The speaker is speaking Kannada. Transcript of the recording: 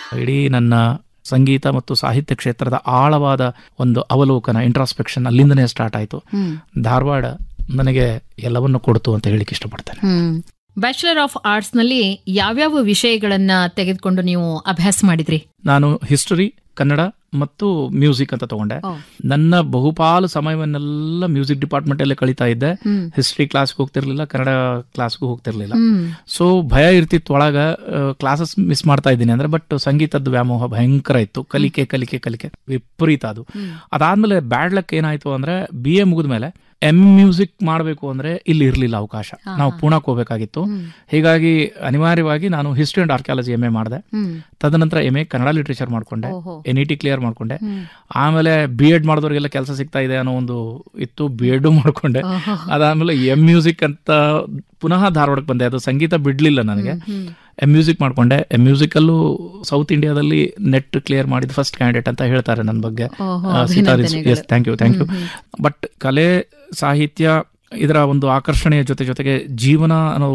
ಇಡೀ ನನ್ನ ಸಂಗೀತ ಮತ್ತು ಸಾಹಿತ್ಯ ಕ್ಷೇತ್ರದ ಆಳವಾದ ಒಂದು ಅವಲೋಕನ ಇಂಟ್ರಾಸ್ಪೆಕ್ಷನ್ ಅಲ್ಲಿಂದನೇ ಸ್ಟಾರ್ಟ್ ಆಯಿತು ಹ್ಮ್ ಧಾರವಾಡ ನನಗೆ ಎಲ್ಲವನ್ನು ಕೊಡ್ತು ಅಂತ ಹೇಳಿಕ್ಕೆ ಇಷ್ಟಪಡ್ತೇನೆ ಹ್ಮ್ ಬ್ಯಾಚುಲರ್ ಆಫ್ ಆರ್ಟ್ಸ್ ನಲ್ಲಿ ಯಾವ್ಯಾವ ವಿಷಯಗಳನ್ನ ತೆಗೆದುಕೊಂಡು ನೀವು ಅಭ್ಯಾಸ ಮಾಡಿದ್ರಿ ನಾನು ಹಿಸ್ಟರಿ ಕನ್ನಡ ಮತ್ತು ಮ್ಯೂಸಿಕ್ ಅಂತ ತಗೊಂಡೆ ಓ. ನನ್ನ ಬಹುಪಾಲು ಸಮಯವನ್ನೆಲ್ಲ ಮ್ಯೂಸಿಕ್ ಡಿಪಾರ್ಟ್ಮೆಂಟ್ ಅಲ್ಲೇ ಕಳೀತಾ ಇದ್ದೆ ಹ್ಮ್ ಹಿಸ್ಟ್ರಿ ಕ್ಲಾಸ್ಗೆ ಹೋಗ್ತಿರ್ಲಿಲ್ಲ ಕನ್ನಡ ಕ್ಲಾಸ್ಗೂ ಹೋಗ್ತಿರ್ಲಿಲ್ಲ ಹ್ಮ್ ಸೊ ಭಯ ಇರ್ತಿತ್ತು ಒಳಗ ಕ್ಲಾಸಸ್ ಮಿಸ್ ಮಾಡ್ತಾ ಇದ್ದೀನಿ ಅಂದ್ರೆ ಬಟ್ ಸಂಗೀತದ ವ್ಯಾಮೋಹ ಭಯಂಕರ ಇತ್ತು ಕಲಿಕೆ ಕಲಿಕೆ ಕಲಿಕೆ ವಿಪರೀತ ಅದು ಹ್ಮ್. ಅದಾದ್ಮೇಲೆ ಬ್ಯಾಡ್ ಲಕ್ ಏನಾಯ್ತು ಅಂದ್ರೆ ಬಿ ಎ ಮುಗಿದ್ಮೇಲೆ ಎಂ ಮ್ಯೂಸಿಕ್ ಮಾಡಬೇಕು ಅಂದ್ರೆ ಇಲ್ಲಿ ಇರ್ಲಿಲ್ಲ ಅವಕಾಶ ನಾವು ಪೂನಾಕ್ ಹೋಗ್ಬೇಕಾಗಿತ್ತು ಹ್ಮ್. ಹೀಗಾಗಿ ಅನಿವಾರ್ಯವಾಗಿ ನಾನು history and archaeology M A ಮಾಡಿದೆ ಹ್ಮ್ ತದನಂತರ ಎಂ ಎ ಕನ್ನಡ ಲಿಟ್ರೇಚರ್ ಮಾಡ್ಕೊಂಡೆ ಓಹೋ ಎನ್ ಇ ಟಿ ಕ್ಲಿಯರ್ ಮಾಡ್ಕೊಂಡೆ ಹ್ಮ್. ಆಮೇಲೆ ಬಿ ಎಡ್ ಮಾಡಿದವ್ರಿಗೆಲ್ಲ ಕೆಲಸ ಸಿಗ್ತಾ ಇದೆ ಅನ್ನೋ ಒಂದು ಇತ್ತು ಬಿ ಎಡ್ ಮಾಡ್ಕೊಂಡೆ ಓಹೋ. ಅದಾದ್ಮೇಲೆ ಎಂ ಮ್ಯೂಸಿಕ್ ಅಂತ ಪುನಃ ಧಾರವಾಡಕ್ಕೆ ಬಂದೆ ಅದು ಸಂಗೀತ ಬಿಡ್ಲಿಲ್ಲ ನನಗೆ ಹ್ಮ್. ಎಂ ಮ್ಯೂಸಿಕ್ ಮಾಡ್ಕೊಂಡೆ ಎಂ ಮ್ಯೂಸಿಕಲ್ಲೂ ಸೌತ್ ಇಂಡಿಯಾದಲ್ಲಿ ನೆಟ್ ಕ್ಲಿಯರ್ ಮಾಡಿದ ಫಸ್ಟ್ ಕ್ಯಾಂಡಿಡೇಟ್ ಅಂತ ಹೇಳ್ತಾರೆ ನನ್ನ ಬಗ್ಗೆ ಓಹೋ, ಸಿತಾರ್ ಅಭಿನಂದನೆಗಳು. Yes thank you thank you but ಕಲೆ ಸಾಹಿತ್ಯ ಇದರ ಒಂದು ಆಕರ್ಷಣೆಯ ಜೊತೆ ಜೊತೆಗೆ ಜೀವನ ಅನ್ನೋ